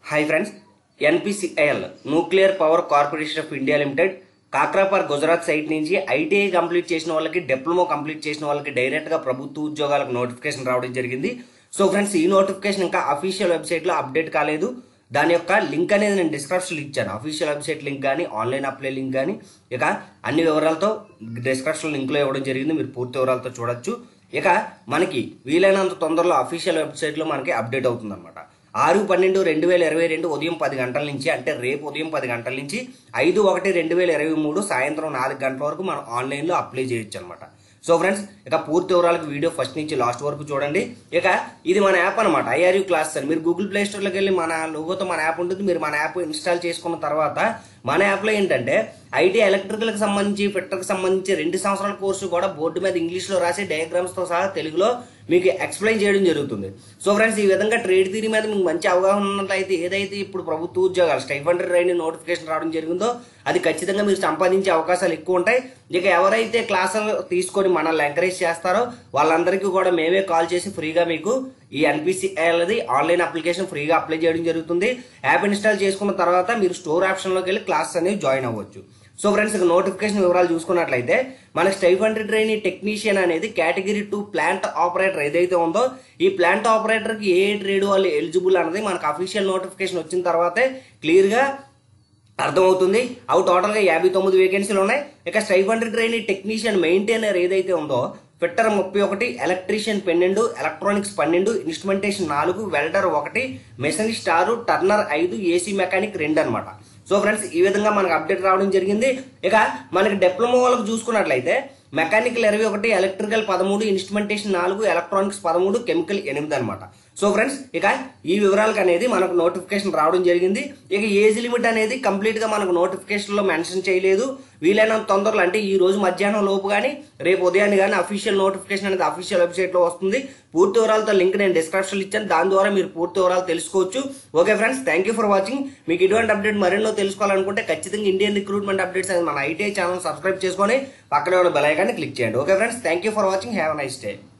hi friends NPCIL nuclear power corporation of India limited Kakrapar Gujarat site నుంచి ITI complete చేసిన వాళ్ళకి diploma complete చేసిన వాళ్ళకి డైరెక్ట్ గా ప్రభుత్వ ఉద్యోగాలకు నోటిఫికేషన్ రావడం జరిగింది సో ఫ్రెండ్స్ ఈ నోటిఫికేషన్ ఇంకా అఫీషియల్ వెబ్సైట్ లో అప్డేట్ కాలేదు దాని యొక్క లింక్ అనేది నేను డిస్క్రిప్షన్ ఇచ్చాను అఫీషియల్ వెబ్సైట్ లింక్ కానీ ఆన్లైన్ అప్లై లింక్ కానీ ఇక అన్ని వివరాలతో డిస్క్రిప్షన్ లింక్ లో ఇవ్వడం జరిగింది మీరు పూర్తి వివరాలతో చూడొచ్చు ఇక మనకి వీలైనంత తొందరలో అఫీషియల్ వెబ్సైట్ లో మనకి అప్డేట్ అవుతుంది అనమాట ఆరు పన్నెండు రెండు వేల ఇరవై రెండు ఉదయం పది గంటల నుంచి అంటే రేపు ఉదయం పది గంటల నుంచి ఐదు ఒకటి రెండు వేల ఇరవై మూడు సాయంత్రం నాలుగు గంటల వరకు మనం ఆన్లైన్లో అప్లై చేయొచ్చు అనమాట సో ఫ్రెండ్స్ ఇక పూర్తి వివరాలకు వీడియో ఫస్ట్ నుంచి లాస్ట్ వరకు చూడండి ఇక ఇది మన యాప్ అనమాట ఐఆర్యూ క్లాస్ అని మీరు గూగుల్ ప్లే స్టోర్లోకి వెళ్ళి మన లోగోతో మన యాప్ ఉంటుంది మీరు మన యాప్ ఇన్స్టాల్ చేసుకున్న తర్వాత మన యాప్లో ఏంటంటే ఐటీ ఎలక్ట్రికల్కి సంబంధించి ఫిట్టర్కి సంబంధించి రెండు సంవత్సరాల కోర్సు కూడా బోర్డు మీద ఇంగ్లీష్లో రాసి డయాగ్రామ్స్తో సహా తెలుగులో మీకు ఎక్స్ప్లెయిన్ చేయడం జరుగుతుంది సో ఫ్రెండ్స్ ఈ విధంగా ట్రేడ్ థియరీ మీద మీకు మంచి అవగాహన ఉన్నట్లయితే ఏదైతే ఇప్పుడు ప్రభుత్వ ఉద్యోగాలు స్టైఫండ్ రైన్ నోటిఫికేషన్ రావడం జరిగిందో అది ఖచ్చితంగా మీరు సంపాదించే అవకాశాలు ఎక్కువ ఉంటాయి ఇక ఎవరైతే క్లాసులు తీసుకొని మనల్ని ఎంకరేజ్ చేస్తారో వాళ్ళందరికీ కూడా మేమే కాల్ చేసి ఫ్రీగా మీకు ఈ ఎన్పిసిఐలది ఆన్లైన్ అప్లికేషన్ ఫ్రీగా అప్లై చేయడం జరుగుతుంది యాప్ ఇన్స్టాల్ చేసుకున్న తర్వాత మీరు స్టోర్ ఆప్షన్లోకి వెళ్ళి క్లాసెస్ అనేవి జాయిన్ అవ్వచ్చు సో ఫ్రెండ్స్ ఇక నోటిఫికేషన్ వివరాలు చూసుకున్నట్లయితే మనకి స్టైఫండ్ ట్రైనీ టెక్నీషియన్ అనేది కేటగిరీ టూ ప్లాంట్ ఆపరేటర్ ఏదైతే ఉందో ఈ ప్లాంట్ ఆపరేటర్కి ఏ ట్రేడ్ వాళ్ళు ఎలిజిబుల్ అన్నది మనకు అఫీషియల్ నోటిఫికేషన్ వచ్చిన తర్వాతే క్లియర్గా అర్థమవుతుంది అవి టోటల్గా యాభై తొమ్మిది వేకెన్సీలు ఉన్నాయి ఇక స్టైఫండ్ ట్రైనీ టెక్నీషియన్ మెయింటైనర్ ఏదైతే ఉందో ఫిట్టర్ ముప్పై ఒకటి ఎలక్ట్రీషియన్ పన్నెండు ఎలక్ట్రానిక్స్ పన్నెండు ఇన్స్ట్రుమెంటేషన్ నాలుగు వెల్డర్ ఒకటి మెషనిస్ట్ ఆరు టర్నర్ ఐదు ఏసీ మెకానిక్ రెండు అనమాట సో ఫ్రెండ్స్ ఈ విధంగా మనకు అప్డేట్ రావడం జరిగింది ఇక మనకి డిప్లొమా వాళ్ళకి చూసుకున్నట్లయితే మెకానికల్ ఇరవై ఒకటి ఎలక్ట్రికల్ పదమూడు ఇన్స్ట్రుమెంటేషన్ నాలుగు ఎలక్ట్రానిక్స్ పదమూడు కెమికల్ ఎనిమిది అనమాట సో ఫ్రెండ్స్ ఇక ఈ వివరాలకు అనేది మనకు నోటిఫికేషన్ రావడం జరిగింది ఇక ఏజ్ లిమిట్ అనేది కంప్లీట్ గా మనకు నోటిఫికేషన్ లో మెన్షన్ చేయలేదు వీలైనంత తొందరలో అంటే ఈ రోజు మధ్యాహ్నం లోపు కానీ రేపు ఉదయాన్ని కానీ అఫీషియల్ నోటిఫికేషన్ అనేది అఫీషియల్ వెబ్సైట్ లో వస్తుంది పూర్తి వివరాలతో లింక్ నేను డిస్క్రిప్షన్ ఇచ్చాను దాని ద్వారా మీరు పూర్తి వివరాలు తెలుసుకోవచ్చు okay friends thank you for watching మీకు ఇటువంటి అప్డేట్ మరెన్నో తెలుసుకోవాలనుకుంటే ఖచ్చితంగా ఇండియన్ రిక్రూట్మెంట్ అప్డేట్స్ అనేది మన ఐటీఐ ఛానల్ సబ్స్క్రైబ్ చేసుకొని పక్కనే ఉన్న బెల్ ఐకాన్ని క్లిక్ చేయండి okay friends thank you for watching have nice day